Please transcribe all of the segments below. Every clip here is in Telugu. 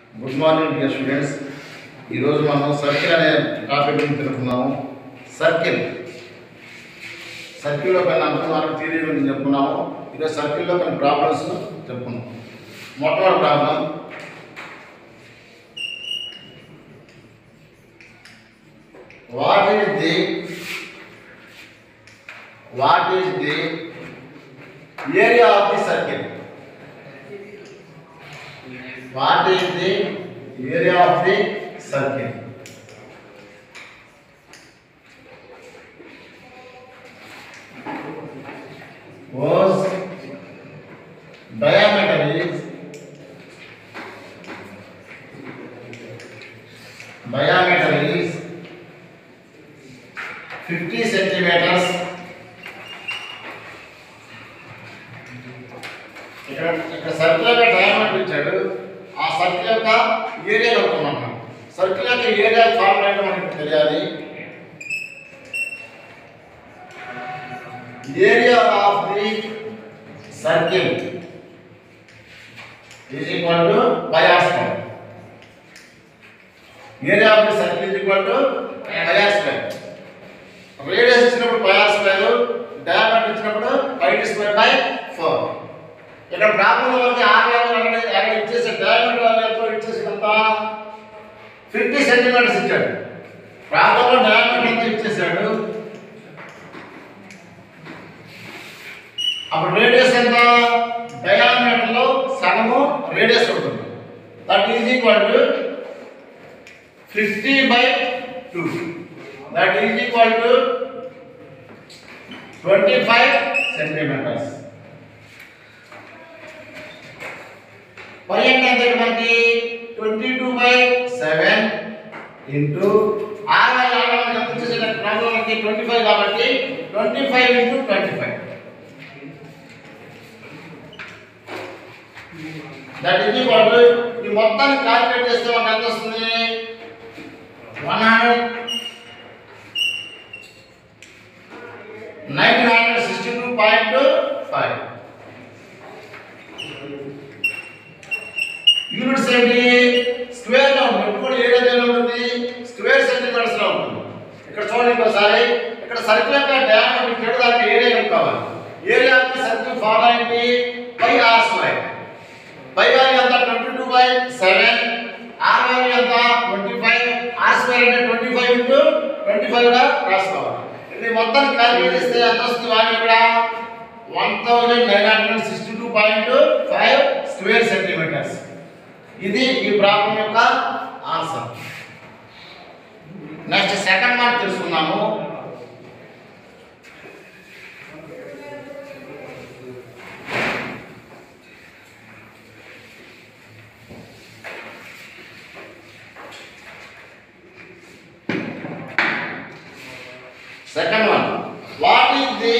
గుడ్ మార్నింగ్ డియర్ స్టూడెంట్స్ ఈరోజు మనం సర్కిల్ అనే టాపిక్ గురించి తెలుపుకున్నాము సర్కిల్ సర్కిల్లో పైన అంతర్మార్గ థియరీ గురించి చెప్పుకున్నాము ఈరోజు సర్కిల్లో కొన్ని ప్రాబ్లమ్స్ చెప్పుకున్నాం మొట్టమొదటి problem what is the what is the area of the circle What is the area of the circle? Whose diameter is diameter is 50 centimeters. ఇక్కడ ఇక్కడ సర్కిల్ యొక్క డయామీటర్ ఇచ్చాడు ఆ సర్కిల్ యొక్క ఏరియా కనుక్కున్నాం సర్కిల్ యొక్క ఏరియా ఫార్ములా ఏంటో మనకి తెలియాలి area of the circle is equal to pi r square area of the circle is equal to pi r square radius ఇచ్చినప్పుడు పై ఆర్ స్క్వేర్ డయామీటర్ ఇచ్చినప్పుడు pi d square by four ఇక్కడ ప్రాబ్లం వరకు ఆర్ వాల్యూ అక్కడ ఇచ్చేసి డయామీటర్ వాల్యూ ఎంతో ఇచ్చేసి ఎంత ఫిఫ్టీ సెంటీమీటర్స్ ఇచ్చాడు ప్రాబ్లంలో డయామీటర్ ఎంత ఇచ్చేసాడు అప్పుడు రేడియస్ ఎంత డయామీటర్ లో సగము రేడియస్ ఉంటుంది that is equal to fifty by two that is equal to twenty five centimeters pi అంటే ఎంత ఇక్కడ మనకి twenty two by seven into ఆరు వేల ఆరు వందల ఎంత వచ్చేసిన ప్రాబ్లం మనకి ట్వంటీ ఫైవ్ కాబట్టి twenty five into twenty five that is equal to ఈ మొత్తాన్ని క్యాలిక్యులేట్ చేస్తే మనకు ఎంత వస్తుంది one hundred nineteen hundred sixty two point five units ఏంటి స్క్వేర్ లో ఉంటుంది ఎప్పుడు ఏ విధంగా ఉంటుంది స్క్వేర్ సెంటీమీటర్స్ లో ఉంటుంది ఇక్కడ చూడండి ఇంకోసారి ఇక్కడ సర్కిల్ యొక్క డయామీటర్ ఇక్కడ దానికి ఏరియా కనుక్కోవాలి area of the circle formula ఏంటి pi r square pi value ఎంత twenty two by seven r value ఎంత ట్వంటీ ఫైవ్ ఆర్ స్క్వేర్ అంటే twenty five into twenty five కూడా రాసుకోవాలి ఇది మొత్తాన్ని క్యాలిక్యులేట్ చేస్తే ఎంత వస్తుంది వాల్యూ ఇక్కడ one thousand nine hundred sixty two point five square centimeters ఇది ఈ ప్రాబ్లం యొక్క ఆన్సర్ నెక్స్ట్ సెకండ్ మార్క్ తెలుసుకుందాము second one what is the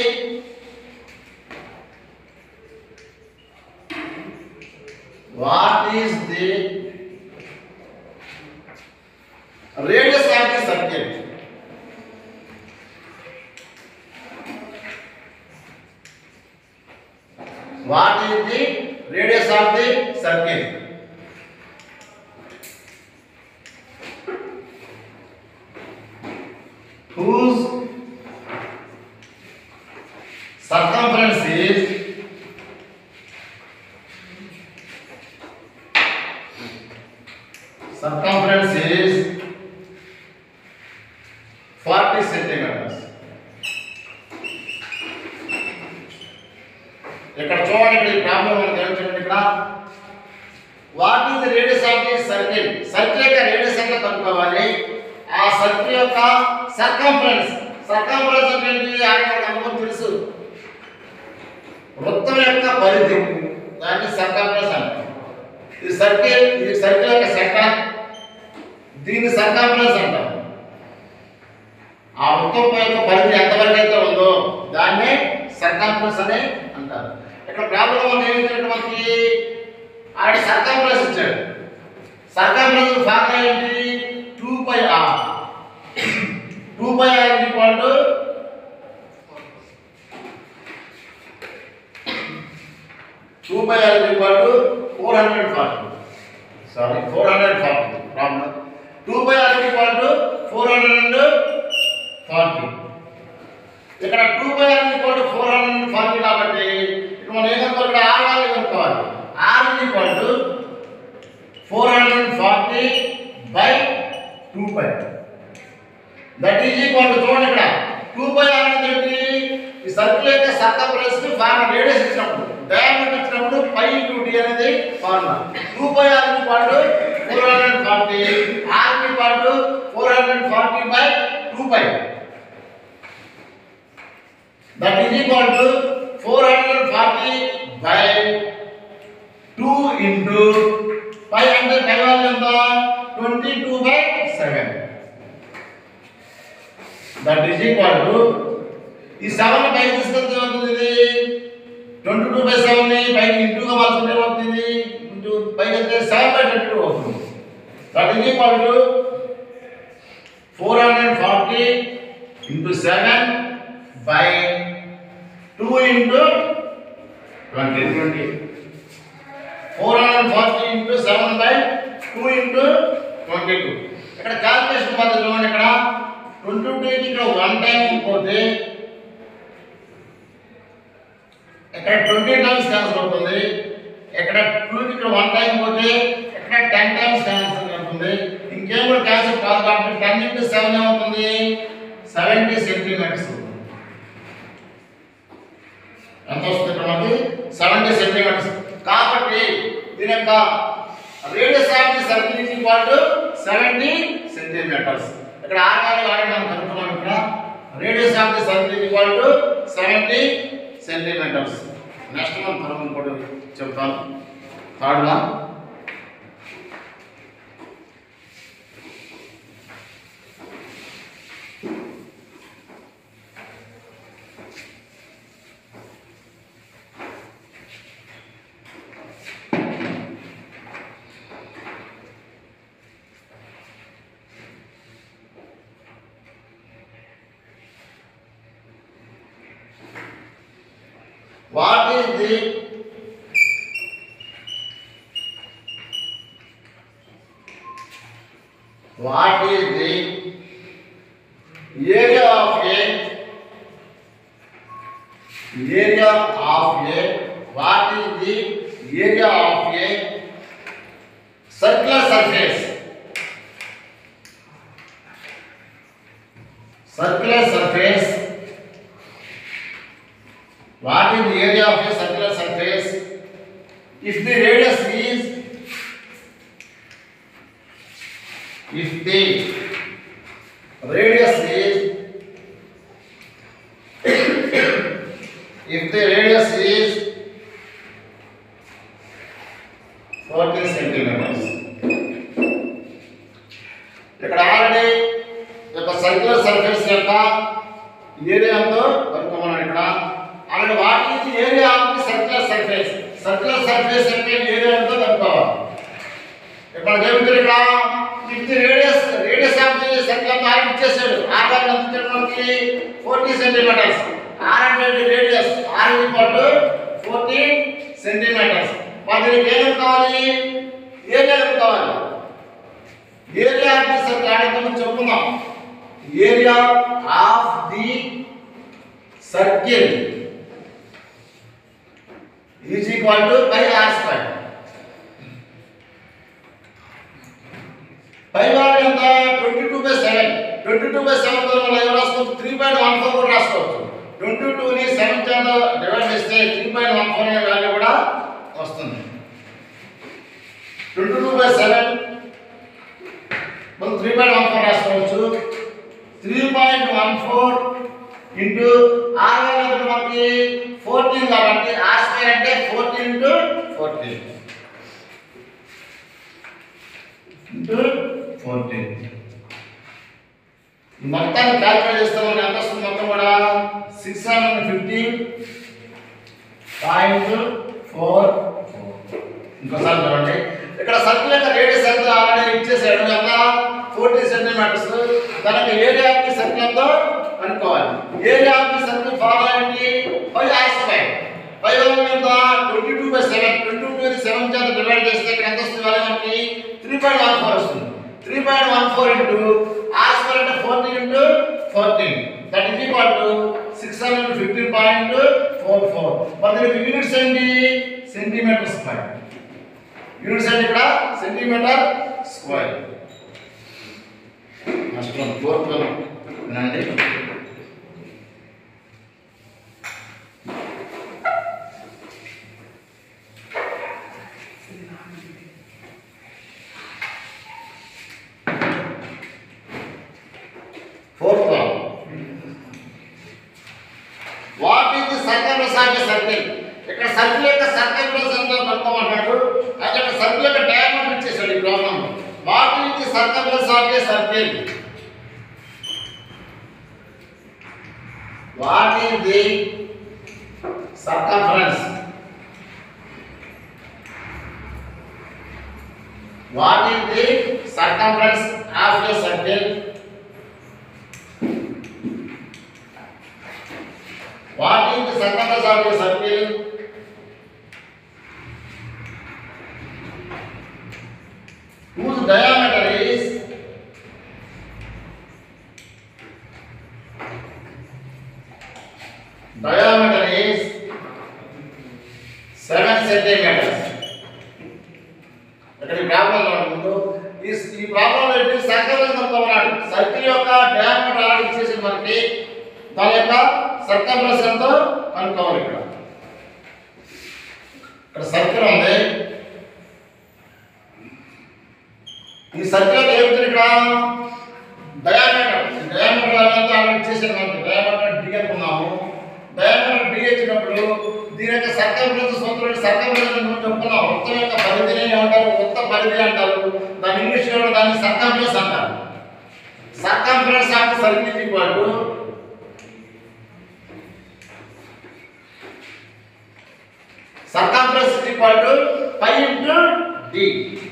what is the radius of the circle what is the radius of the circle whose circumference is circumference is 40 centimeters. ఇక్కడ చూడండి ఇక్కడ ఈ ప్రాబ్లం మనకి ఏం చూడండి ఇక్కడ what is the radius of the circle circle యొక్క రేడియస్ ఎంత కనుక్కోవాలి ఆ సర్కిల్ యొక్క సర్కంఫరెన్స్ సర్కంఫరెన్స్ అంటే ఏంటి ఆయన అందరూ తెలుసు వృత్తం యొక్క పరిధి దాన్ని సర్కంఫరెన్స్ అంటారు ఇది సర్కిల్ ఇది సర్కిల్ యొక్క సెంటర్ దీన్ని సర్కంఫరెన్స్ అంటారు ఆ వృత్తం యొక్క పరిధి ఎంతవరకు అయితే ఉందో దాన్నే సర్కంఫరెన్స్ అని అంటారు ఇక్కడ ప్రాబ్లం మనం ఏం ఇచ్చాడు మనకి ఆడ సర్కంఫరెన్స్ ఇచ్చాడు సర్కంఫరెన్స్ ఫార్ములా ఏంటి two pi r two pi r equal to two pi r equal to four hundred forty sorry four hundred forty problem two by r equal to four hundred and forty ఇక్కడ two by r equal to four hundred and forty కాబట్టి ఇక్కడ మనం ఏం కనుక్కోవాలి ఇక్కడ ఆర్ వాల్యూ కనుక్కోవాలి r equal to four hundred and forty by two by that is equal to చూడండి ఇక్కడ టూ బై ఆర్ అనేది ఏంటి ఈ సర్కిల్ యొక్క సర్కంఫరెన్స్ కి ఫార్ములా రేడియస్ ఇచ్చినప్పుడు డయామీటర్ ఇచ్చినప్పుడు పై ఇంటూ డి అనేది formula two by r equal to four hundred forty r equal to four hundred forty by two by that is equal to four hundred forty by two into five hundred five value ఎంత twenty two by seven that is equal to ఈ సెవెన్ పైకి తీసుకెళ్తే ఏమవుతుంది ఇది ట్వంటీ టూ బై సెవెన్ ని పైకి ఇంటూగా మార్చుకుంటే ఏమవుతుంది ఇంటూ పైకి వెళ్తే సెవెన్ బై ట్వంటీ టూ అవుతుంది that is equal to four hundred forty into seven by two into twenty twenty four hundred forty into seven by two into twenty two ఇక్కడ క్యాల్కులేషన్ పద్ధతి చూడండి ఇక్కడ ట్వంటీ టూకి ఇక్కడ వన్ టైం పోతే ఇక్కడ ట్వంటీ టైమ్స్ క్యాన్సిల్ అవుతుంది ఇక్కడ టూకి ఇక్కడ వన్ టైం పోతే ఇక్కడ టెన్ టైమ్స్ క్యాన్సిల్ అవుతుంది ఇంకేం కూడా క్యాన్సిల్ కాదు కాబట్టి టెన్ ఇంటూ సెవెన్ ఏమవుతుంది సెవెంటీ సెంటీమీటర్స్ ఎంత వస్తుంది ఇక్కడ మనకి సెవెంటీ సెంటీమీటర్స్ కాబట్టి దీని యొక్క radius of the circle is equal to seventy centimeters ఇక్కడ ఆర్ వాల్యూ ఆల్రెడీ మనం కనుక్కున్నాం ఇక్కడ radius of the circle is equal to seventy centimeters next మనం మనం కూడా చెప్తాను third one What is the what is the area of a area of a what is the area of a circular surface circular surface what is the area of a circular surface if the radius is if the radius is if the radius is 14 centimeters ఇక్కడ ఆల్రెడీ యొక్క సర్క్యులర్ సర్ఫేస్ యొక్క ఏరియా ఎంతో కనుక్కోమన్నాడు ఇక్కడ already what is area of the circular surface circular surface యొక్క ఏరియా ఎంతో కనుక్కోవాలి ఇక్కడ ఏమిటి ఇక్కడ if the radius radius of the circle r ఇచ్చేసాడు ఆర్ వాల్యూ ఎంత ఇచ్చాడు మనకి 40 సెంటీమీటర్స్ ఆర్ అంటే radius r equal to 40 centimeters మరి దీనికి ఏం కావాలి ఏరియా ఎంత కావాలి ఏరియా ఆఫ్ ది సర్కిల్ ఆడేద్దాం మనం చెప్పుకుందాం area of the circle is equal to pi r square pi value ఎంత twenty two by seven twenty two by seven మనం ఏం రాసుకోవచ్చు త్రీ పాయింట్ వన్ ఫోర్ కూడా రాసుకోవచ్చు ట్వంటీ టూని సెవెన్ చేత డివైడ్ చేస్తే త్రీ పాయింట్ వన్ ఫోర్ అనే వాల్యూ కూడా వస్తుంది ట్వంటీ టూ బై సెవెన్ మనం త్రీ పాయింట్ వన్ ఫోర్ రాసుకోవచ్చు three point one four into r value ఎంత మనకి ఫోర్టీన్ కాబట్టి ఆర్ స్క్వేర్ అంటే fourteen into fourteen into fourteen ఈ మొత్తాన్ని క్యాల్కులేట్ చేస్తే మనకి ఎంత వస్తుంది మొత్తం కూడా six hundred fifty point four ఇంకోసారి చూడండి ఇక్కడ సర్కిల్ యొక్క రేడియస్ ఎంత ఆల్రెడీ ఇచ్చేసాడు ఎంత ఫోర్టీ సెంటీమీటర్స్ దానికి ఏరియా ఆఫ్ ది సర్కిల్ ఎంతో అనుకోవాలి area of the circle formula ఏంటి ఫైవ్ ఆర్ స్క్వేర్ ఫైవ్ ఎంత twenty two by seven twenty two two seven చేత డివైడ్ చేస్తే ఇక్కడ ఎంత వస్తుంది వాల్యూ మనకి త్రీ పాయింట్ వన్ ఫోర్ వస్తుంది three point one four into r square అంటే fourteen into fourteen that is equal to six hundred fifteen point four four మరి దీనికి యూనిట్స్ ఏంటి సెంటీమీటర్ స్క్వేర్ యూనిట్స్ ఏంటి ఇక్కడ centimeter square next one fourth one వినండి fourth one what is the circle of a circle ఇక్కడ సర్కిల్ యొక్క సర్కిల్ ఎంత కనుక్కోమంటాడు అయితే సర్కిల్ యొక్క డయాగ్రామ్ ఇచ్చేసాడు ఈ problem what is the circle of a circle what is the circumference what is the circumference of a circle What is the circumference of a circle? Whose diameter is diameter is 7 centimeters. ఇక్కడ ఈ ప్రాబ్లం ముందు ఈ ఈ ప్రాబ్లంలో ఏంటి సర్కిల్ కనుక్కోమన్నాడు సర్కిల్ యొక్క డయామీటర్ అలా ఇచ్చేసి మనకి దాని యొక్క సర్కంఫరెన్స్ ఎంతో కనుక్కోవాలి ఇక్కడ ఇక్కడ సర్కిల్ ఉంది ఈ సర్కిల్ ఏమిటి ఇక్కడ డయామీటర్ డయామీటర్ ఎంత అలా ఇచ్చేసాడు మనకి డయామీటర్ డి అనుకున్నాము డయామీటర్ డి ఇచ్చినప్పుడు దీని యొక్క సర్కంఫరెన్స్ సూత్రం సర్కంఫరెన్స్ మనం చెప్పుకున్నాం వృత్తం యొక్క పరిధిని ఏమంటారు వృత్త పరిధి అంటారు దాని ఇంగ్లీష్ లో దాన్ని సర్కంఫరెన్స్ అంటారు circumference of circle equal to circumference is equal to pi into d.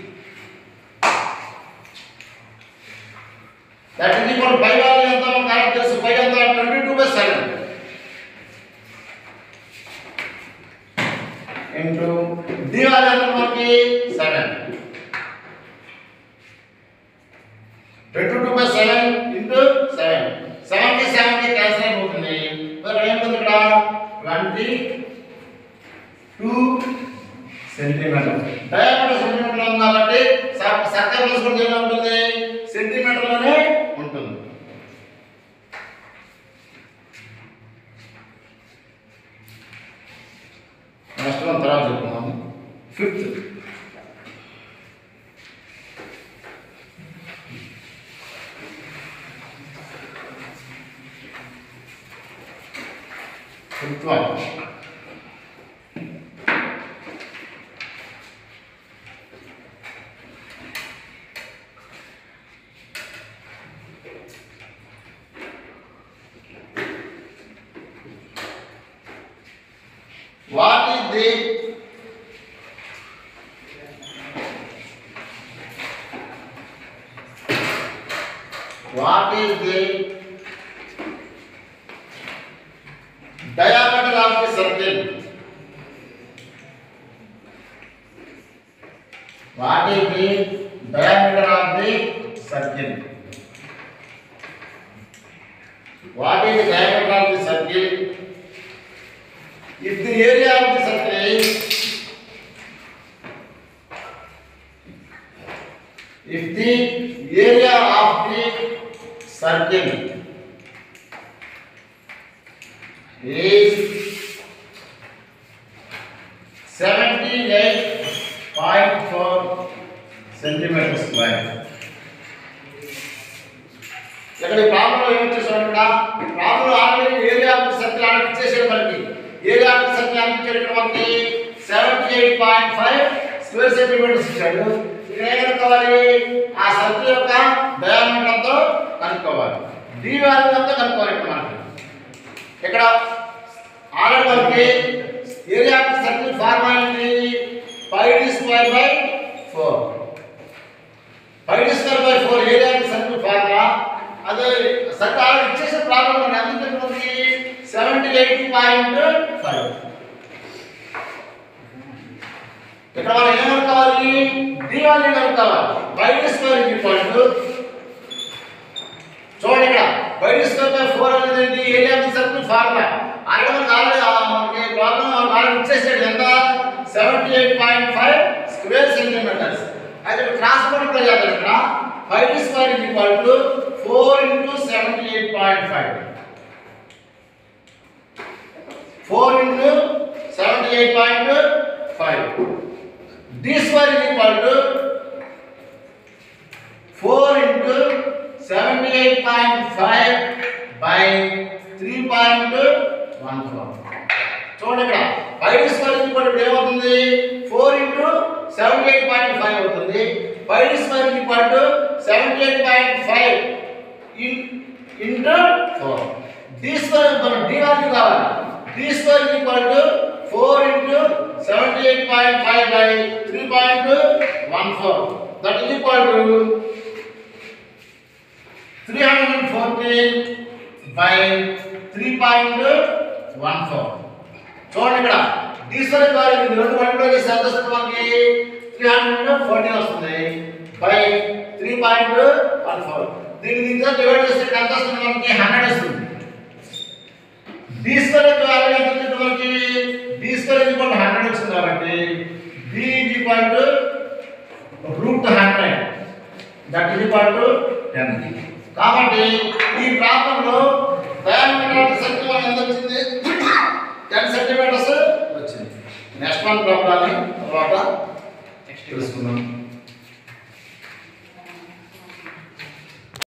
That is equal to pi value ఎంత మనకు కావాలి తెలుసు pi ఎంత 22 by 7 into d value ఎంత మనకి 7 22 by 7 into 7 7 కి 7 కి క్యాన్సిల్ అయిపోతుంది మరి ఏముంది ఇక్కడ 20 టూ సెంటీమీటర్ డయామీటర్ సెంటీమీటర్ ఉంది కాబట్టి సర్కంఫరెన్స్ కూడా ఎలా ఉంటుంది సెంటీమీటర్లోనే ఉంటుంది నెక్స్ట్ వన్ తర్వాత చెప్పుకున్నాము fifth fifth one What is the what is the diameter of the circle? What is the diameter of the circle? What is the diameter of the circle? If the area of the circle is if the area of the circle is seventy-eight point four centimeters square. ఇక్కడ ఈ ప్రాబ్లం ఏం చేసాడు ఇక్కడ problem already area of the circle already ఇచ్చేసాడు మనకి ఏరియా ఆఫ్ ది సర్కిల్ ఎంత ఇచ్చాడు ఇక్కడ మనకి seventy eight point five square centimeters ఇచ్చాడు ఇక్కడ ఏం కనుక్కోవాలి ఆ సర్కిల్ యొక్క డయామీటర్ ఎంతో కనుక్కోవాలి డి వాల్యూ ఎంతో కనుక్కోవాలి ఇక్కడ మనకి ఇక్కడ ఆల్రెడీ మనకి area of the circle formula ఏంటి pi d square by four pi d square by four area of the circle formula అదే సర్కిల్ ఆల్రెడీ ఇచ్చేసిన ప్రాబ్లం మనకి ఎంత చెప్తుంది సెవెంటీ ఎయిట్ పాయింట్ ఫైవ్ ఇక్కడ మనం ఏమనుకోవాలి డి వాల్యూ కనుక్కోవాలి బయట స్క్వేర్ ఈక్వల్ టు చూడండి ఇక్కడ బయట స్క్వేర్ బై ఫోర్ అనేది ఏంటి area of the circle formula అక్కడ మనకి ఆల్రెడీ ఆ మనకి ప్రాబ్లం ఆల్రెడీ ఇచ్చేసాడు ఎంత seventy eight point five square centimetres అయితే క్రాస్ మల్టిప్లై చేద్దాం ఇక్కడ బయట square equal to four into seventy eight point five four into seventy eight point five D square equal to four into seventy eight point five by three point one four చూడండి ఇక్కడ ఫైవ్ స్క్వేర్ ఈక్వల్ టు ఏమవుతుంది four into seventy eight point five అవుతుంది five square equal to seventy eight point five into four D square మనం డి వాల్యూ కావాలి D square equal to four into seventy eight point five by three point one four that is equal to three hundred and fourteen by three point one four చూడండి ఇక్కడ డి స్క్వేర్ ద్వారా ఇది రెండు మల్టిప్లై చేస్తే ఎంత వస్తుంది మనకి త్రీ హండ్రెడ్ ఫోర్టీన్ వస్తుంది by three point one four దీన్ని దీంతో డివైడ్ చేస్తే ఇక్కడ ఎంత వస్తుంది మనకి హండ్రెడ్ వస్తుంది డి స్క్వేర్ వాల్యూ ఎంత వచ్చింది మనకి D square equal to hundred వచ్చింది కాబట్టి B equal to root hundred that is equal to ten కాబట్టి ఈ ప్రాబ్లంలో డయామీటర్ సర్కిల్ మనకి ఎంత వచ్చింది టెన్ సెంటీమీటర్స్ వచ్చింది నెక్స్ట్ వన్ ప్రాబ్లం తర్వాత తెలుసుకుందాం